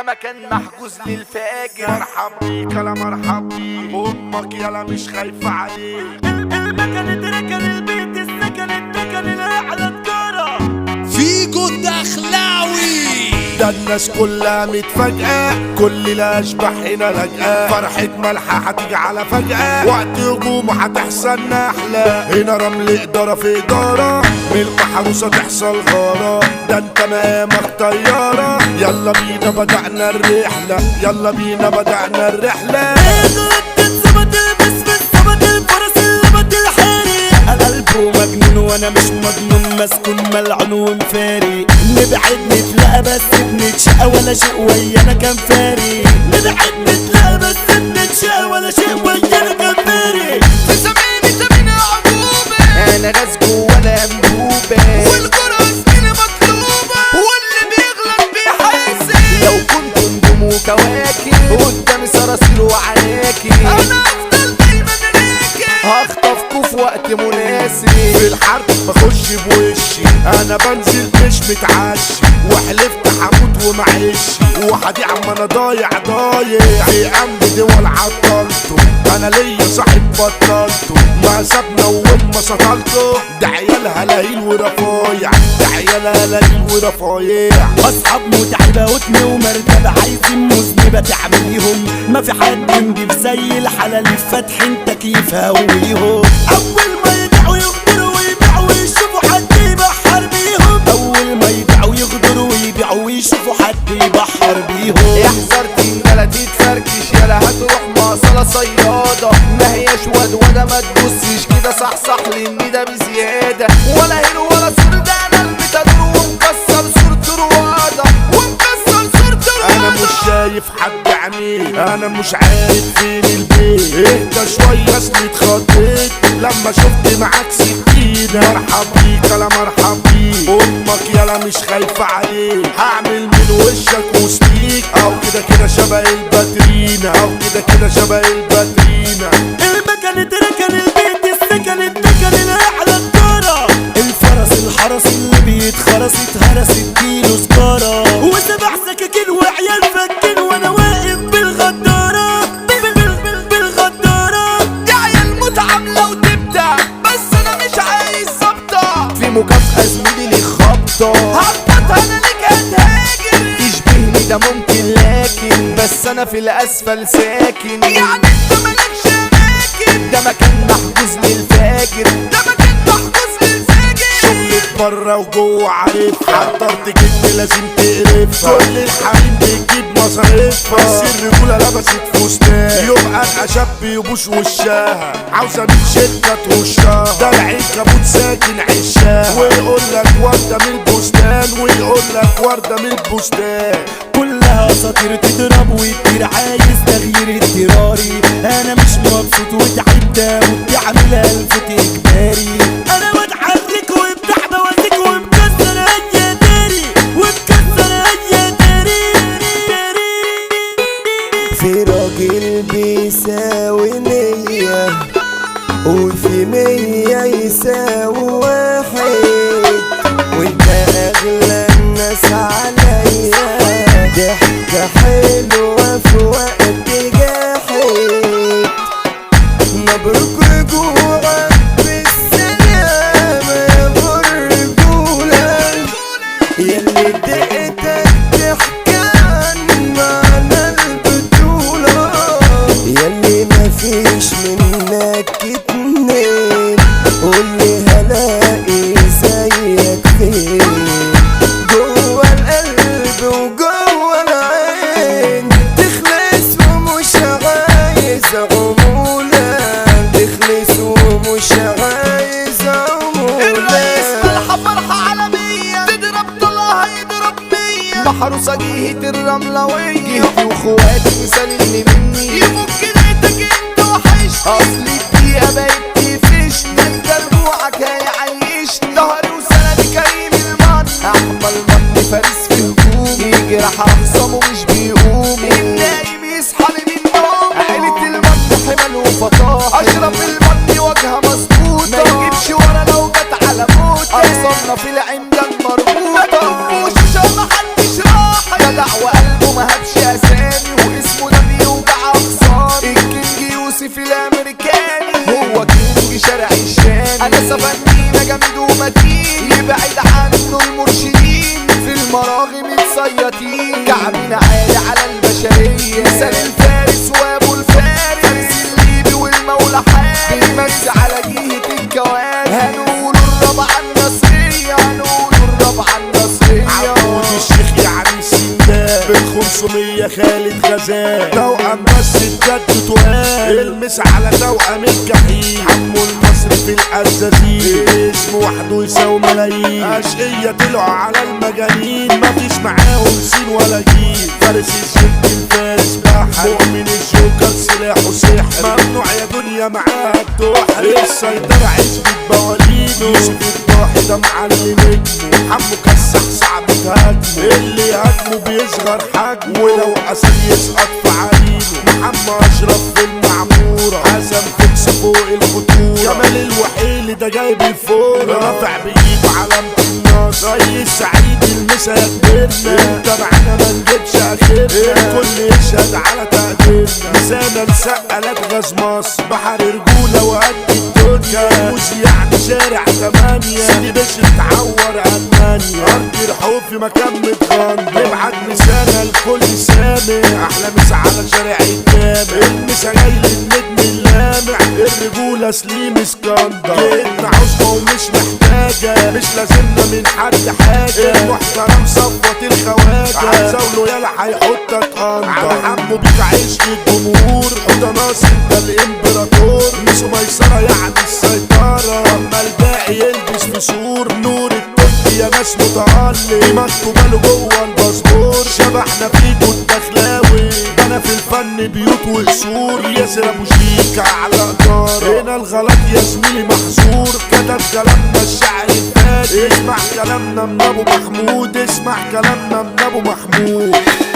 ده مكان محجوز للفاجر مرحب بيك يلا مرحب بيك امك يلا مش خايفة عليك المكان اتركن البيت السكن اتكن الاعلى تجارة فيجو الدخلاوي ده الناس كلها متفاجئة كل الاشباح هنا لاجئة فرحة ملحة هتيجي على فجأة وقت هجومه هتحصل نحلة هنا رمل إدارة في إدارة من المحروسة تحصل غارة ده انت مقامك طيارة يلا بينا بدأنا الرحلة يلا بينا بدأنا الرحلة الزبط البس في الزبط الفرس اللبط الحاري القلب مجنون وانا مش مضمون مسكون ملعون ومفاري نبعد نتلاقى بس بنتشقى ولا شيء ويانا كان فاري نبعد نتلاقى بس بنتشقى ولا شيء ويانا كان فاري في زماني زمينة عقوبة انا غاز ولا انبوبة والجرأة سنين مطلوبة واللي بيغلط بيحاسب لو كنت نجوم وكواكب قدامي صراصير وعناكب انا افضل دايما راكب هخطفكوا في وقت مناسب في الحرب بخش بوشي انا بنزل مش متعشي وحلفت هموت ومعيش وحدي عم انا ضايع ضايع في امن دول عطلته انا ليا صاحب بطلته ما سابنا وين ما سطلته ده عيال هلاهيل ورفايع ده عيال هلاهيل ورفايع اصحاب متعبة وتم ومرتبة عايزين مذنبة تعمليهم ما في حد نضيف زي الحلال فاتحين تكييف هويهم اول ما يدعوا يغدروا ويبيعوا ويشوفوا حد يبحر بيهم اول ما يدعوا يغدروا ويبيعوا ويشوفوا حد يبحر بيهم يحذر تنجلة تتفركش يلا هتروح مواصلة صيادة ما هياش ودودة ما تبصش كده صح صح لان ده بزيادة ولا هيرو ولا سور ده انا البتادور ومكسر صورة روادة ومكسر صورة انا مش روادة شايف حد عينيه انا مش عارف فين البيت اهدى شويه اصلي اتخضيت لما شفت معاك سكينه مرحب بيك يلا مرحب بيك امك يلا مش خايفه عليك هعمل من وشك وسطيك او كده كده شبه الباترينا او كده كده شبه الباترينا المكان اتركن البيت السكن اتكن الاعلى الدارة الفرس الحرس اللي بيتخرس اتهرس اديله سجارة وسبع سكاكين وعيال فكين وانا واقف بالغدارة بال- بال- بال- بالغدارة يا عيال متعب لو تبدأ بس انا مش عايز ظبطة في مكافأة زميلي لي خبطة هبط انا ليك هتهاجر تشبهني ده ممكن لكن بس انا في الاسفل ساكن يعني انت مالكش اماكن ده مكان محجوز للفاجر ده مكان محجوز للفاجر شغلك بره وجوه عارف حضرت جد لازم تقرفها كل الحريم بتجيب مصاريفها بس الرجوله لبست فستان يبقى الاشاب يبوش وشها عاوزه من شركه ترشها ده العنكبوت ساكن عشاها ويقول لك ورده من البستان ويقول لك ورده من البستان كلها اساطير تضرب وتطير عايز تغيير اضطراري انا مش مبسوط وتعبت وبتعمل الفت اجباري انا بتحرك وبتاع بوازيك ومكسر اي داري ومكسر اي داري في راجل بيساوي مية وفي مية يساوي واحد وانت اغلى الناس عليا ضحكة حلوة في وقت جاحد مبروك رجوعك بالسلامة يا برجولة يلي دقتك تحكي عن معنى البطولة يلي مفيش منك اتنين قولي هلاقي زيك فين جوه القلب وجوه العين تخلص ومش عايز عمولة تخلص ومش عايز الرئيس عمولة فرحة فرحة عالمية تضرب طلعها يضرب مية محروسة جهة الرملوية جهتي واخواتي مسلمني مني يفك ليتك انت وحش اصل الدقيقة بقت تقفشني انت رجوعك هيعيشني ظهري وسندي كريم المن احمى المن فارس في هجوم يجرح اخصامه مش بيقوم النايم يصحى من النوم عيلة المن حمل وفطاح اشرب المن واجهة مظبوطة ما يجيبش ورا لو جت على موت اقصرنا في العمدة المربوطة ما تفوش عشان محدش راح جدع وقلبه ما هبش حماسة فنينة جامد ومتين يبعد عنه المرشدين في المراغم متسيطين كعبنا عالي على البشرية مثال الفارس وابو الفارس فارس الليبي والمولى حارس بيمس على جهة الكواكب هنقول الرابعة النصرية هنقول الرابعة النصرية عبود الشيخ يعني سندان بالخمسمية خالد غزال توأم بس بجد تقال المس على توأم الجحيم حمو المصري في الأزازين اسم وحده يساوي ملايين أشقية طلعوا على المجانين مفيش معاهم سين ولا جيل فارس الشرك الفارس بحر مؤمن الجوكر سلاحه سحر ممنوع يا دنيا معاها الدحر السيطرة عزبة بوالينه يوسف الضاحي ده معلم نجمه حمو كسح صعب تهاجمه اللي يهاجمه بيصغر حجمه ولو أسد يسقط في عرينه محمد أشرف في المعمورة حسن فيكس فوق الخطورة جمال الوحيل ده جايب الفورة رافع بإيده علامة النصر ريس سعيد المسا يا كبرنا انت معانا ما نجيبش اخرنا الكل يشهد على تقديرنا لسانا نسقلك غاز مصر بحر رجولة وقد الدنيا موز يعني شارع تمانية سيدي بشر تعور ألمانيا أرض الحوف في مكان متغنى نبعت مسانا الكل سامع أحلى مسا على شارع الجامع المسا جاي للنجم اللامع الرجولة سليم اسكندر جيتنا عصبة ومش محتاجة مش لازمنا من حد حاجة المحترم صفوة الخواجة عزاوله يلا هيحطك أندر على حمو بيك عشق الجمهور حط ناصر ده الامبراطور مش ميسرة يعني السيطرة أما الباقي يلبس في سور نور الطب يا ناس متألق مكتوبة له جوه الباسبور شبحنا فيكو الدخلاوي انا في الفن بيوت وقصور ياسر ابو شيكة على قدار هنا الغلط يا زميلي محظور كتب كلامنا الشعر الفاتح اسمع كلامنا من ابو محمود اسمع كلامنا من ابو محمود